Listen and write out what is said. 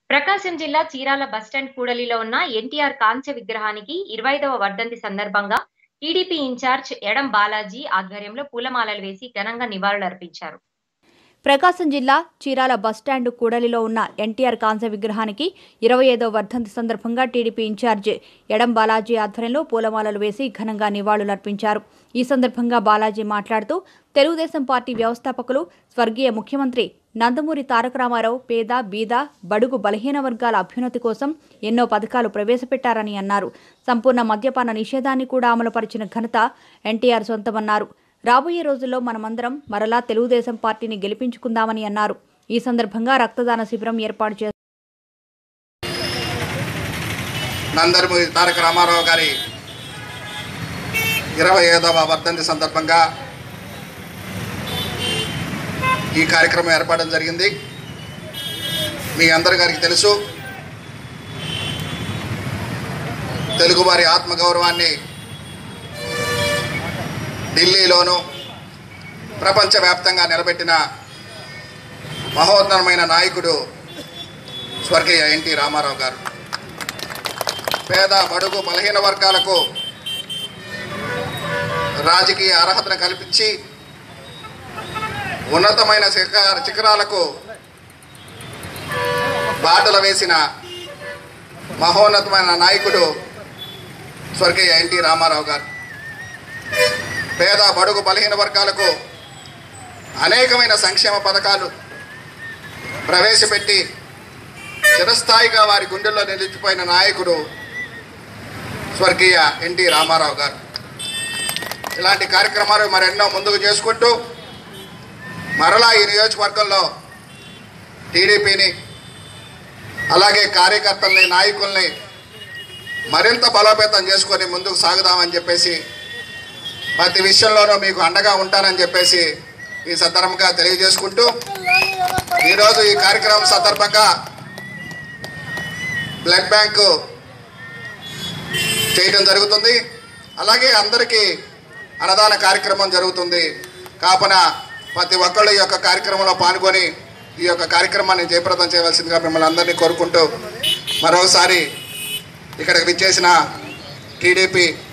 ప్రకాశం జిల్లా చీరాల బస్టాండ్ కూడలిలో ఉన్న ఎన్టీఆర్ కాంస్య విగ్రహానికి ఇరవై ఐదవ వర్ధంతి సందర్భంగా టీడీపీ ఇన్ఛార్జ్ ఎడం బాలాజీ ఆధ్వర్యంలో పూలమాలలు వేసి ఘనంగా నివాళులర్పించారు ప్రకాశం జిల్లా చీరాల బస్టాండ్ కూడలిలో ఉన్న ఎన్టీఆర్ కాంస్య విగ్రహానికి ఇరవై ఐదో వర్ధంతి సందర్భంగా టీడీపీ ఇన్ఛార్జ్ ఎడం బాలాజీ ఆధ్వర్యంలో పూలమాలలు వేసి ఘనంగా నివాళులర్పించారు ఈ సందర్భంగా బాలాజీ మాట్లాడుతూ తెలుగుదేశం పార్టీ వ్యవస్థాపకులు స్వర్గీయ ముఖ్యమంత్రి నందమూరి తారక రామారావు పేద బీద బడుగు బలహీన వర్గాల అభ్యున్నతి కోసం ఎన్నో పథకాలు ప్రవేశపెట్టారని అన్నారు సంపూర్ణ మద్యపాన నిషేధాన్ని కూడా అమలుపరిచిన ఘనత ఎన్టీఆర్ సొంతమన్నారు రాబోయే రోజుల్లో మనమందరం మరలా తెలుగుదేశం పార్టీని గెలిపించుకుందామని అన్నారు ఈ సందర్భంగా రక్తదాన శిబిరం ఏర్పాటు చేశారు నందమూరి తారక రామారావు గారి ఇరవై ఐదవ వర్ధంతి సందర్భంగా ఈ కార్యక్రమం ఏర్పడడం జరిగింది మీ అందరి గారికి తెలుసు తెలుగువారి ఆత్మగౌరవాన్ని ఢిల్లీలోను ప్రపంచవ్యాప్తంగా నిలబెట్టిన మహోన్నతమైన నాయకుడు స్వర్గీయ ఎన్టీ రామారావు గారు పేద బడుగు బలహీన వర్గాలకు రాజకీయ అర్హతను కల్పించి ఉన్నతమైన శిఖర శిఖరాలకు బాటలు వేసిన మహోన్నతమైన నాయకుడు స్వర్గీయ ఎన్టీ రామారావు గారు పేద బడుగు బలహీన వర్గాలకు అనేకమైన సంక్షేమ పథకాలు ప్రవేశపెట్టి చిరస్థాయిగా వారి గుండెల్లో నిలిచిపోయిన నాయకుడు స్వర్గీయ ఎన్టీ రామారావు గారు ఇలాంటి కార్యక్రమాలు మరెన్నో ముందుకు చేసుకుంటూ మరలా ఈ నియోజకవర్గంలో టీడీపీని అలాగే కార్యకర్తల్ని నాయకుల్ని మరింత బలోపేతం చేసుకొని ముందుకు సాగుదామని చెప్పేసి ప్రతి విషయంలోనూ మీకు అండగా ఉంటానని చెప్పేసి ఈ సందర్భంగా తెలియజేసుకుంటూ ఈరోజు ఈ కార్యక్రమం సందర్భంగా బ్లడ్ బ్యాంకు చేయడం జరుగుతుంది అలాగే అందరికీ అన్నదాన కార్యక్రమం జరుగుతుంది కావున ప్రతి ఒక్కళ్ళు ఈ యొక్క కార్యక్రమంలో పాల్గొని ఈ యొక్క కార్యక్రమాన్ని జయప్రదం చేయవలసిందిగా మిమ్మల్ని అందరినీ కోరుకుంటూ మరోసారి ఇక్కడికి విచ్చేసిన టీడీపీ